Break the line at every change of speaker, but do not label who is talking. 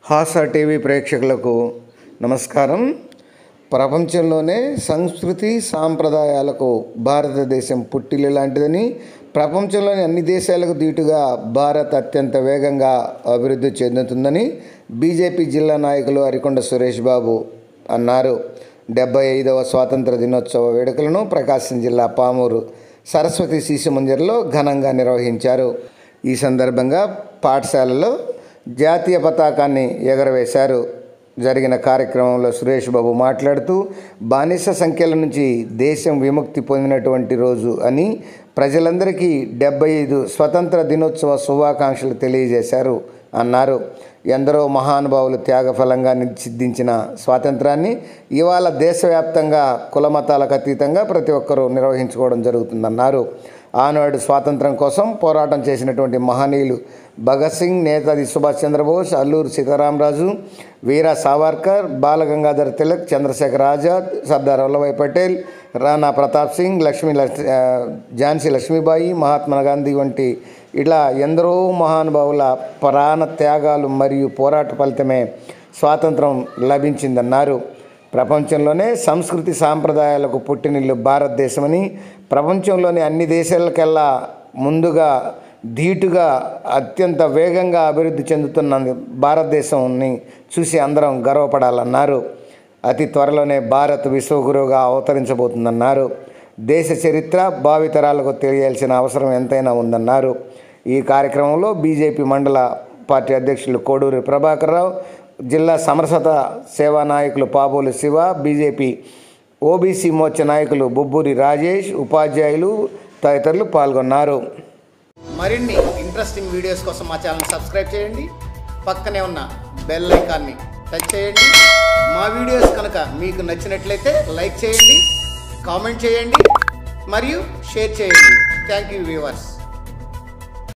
హాస TV ప్రేక్షకులకు నమస్కారం ప్రపంచంలోనే సంస్కృతి సాంప్రదాయాలకు భారతదేశం పుట్టిల్లు లాంటిదని ప్రపంచంలోని అన్ని దేశాలకు దీటుగా భారత్ అత్యంత వేగంగా అభివృద్ధి చెందుతుందని బీజేపీ జిల్లా నాయకులు అరికొండ సురేష్ బాబు అన్నారు డెబ్బై ఐదవ స్వాతంత్ర దినోత్సవ వేడుకలను ప్రకాశం జిల్లా పామూరు సరస్వతి శిశు మందిర్లో ఘనంగా నిర్వహించారు ఈ సందర్భంగా పాఠశాలలో జాతీయ పతాకాన్ని ఎగరవేశారు జరిగిన కార్యక్రమంలో సురేష్ బాబు మాట్లాడుతూ బానిస సంఖ్యల నుంచి దేశం విముక్తి పొందినటువంటి రోజు అని ప్రజలందరికీ డెబ్బై ఐదు స్వతంత్ర దినోత్సవ శుభాకాంక్షలు తెలియజేశారు అన్నారు ఎందరో మహానుభావులు త్యాగఫలంగా సిద్ధించిన స్వాతంత్రాన్ని ఇవాళ దేశవ్యాప్తంగా కులమతాలకు అతీతంగా ప్రతి ఒక్కరూ నిర్వహించుకోవడం జరుగుతుందన్నారు ఆనాడు స్వాతంత్రం కోసం పోరాటం చేసినటువంటి మహనీయులు భగత్ సింగ్ నేతాజీ సుభాష్ చంద్రబోస్ అల్లూరు సీతారామరాజు వీర సావర్కర్ బాలగంగాధర్ తిలక్ చంద్రశేఖర్ ఆజాద్ సర్దార్ వల్లభాయ్ పటేల్ రాణా ప్రతాప్ సింగ్ లక్ష్మీ లక్ష్- ఆ, ఝాన్సీ లక్ష్మీబాయి మహాత్మా గాంధీ వంటి ఇలా ఎందరో మహానుభావుల ప్రాణ త్యాగాలు మరియు పోరాట ఫలితమే స్వాతంత్రం లభించిందన్నారు ప్రపంచంలోనే సంస్కృతి సాంప్రదాయాలకు పుట్టినిల్లు భారతదేశమని ప్రపంచంలోని అన్ని దేశాలకెల్లా ముందుగా ధీటుగా అత్యంత వేగంగా అభివృద్ధి చెందుతున్న భారతదేశాన్ని చూసి అందరం గర్వపడాలన్నారు అతి త్వరలోనే భారత్ విశ్వగురువుగా అవతరించబోతుందన్నారు దేశ చరిత్ర భావితరాలకు తెలియాల్సిన అవసరం ఎంతైనా ఉందన్నారు ఈ కార్యక్రమంలో బీజేపీ మండల పార్టీ అధ్యక్షులు కోడూరి ప్రభాకర్ రావు జిల్లా సమరసత సేవా నాయకులు పాబోలు శివ బీజేపీ ఓబీసీ మోర్చా నాయకులు బొబ్బూరి రాజేష్ ఉపాధ్యాయులు తదితరులు పాల్గొన్నారు
మరిన్ని ఇంట్రెస్టింగ్ వీడియోస్ కోసం మా ఛానల్ సబ్స్క్రైబ్ చేయండి పక్కనే ఉన్న బెల్ ఐకాన్ని టచ్ చేయండి మా వీడియోస్ కనుక మీకు నచ్చినట్లయితే లైక్ చేయండి కామెంట్ చేయండి మరియు షేర్ చేయండి థ్యాంక్ యూ వ్యూవర్స్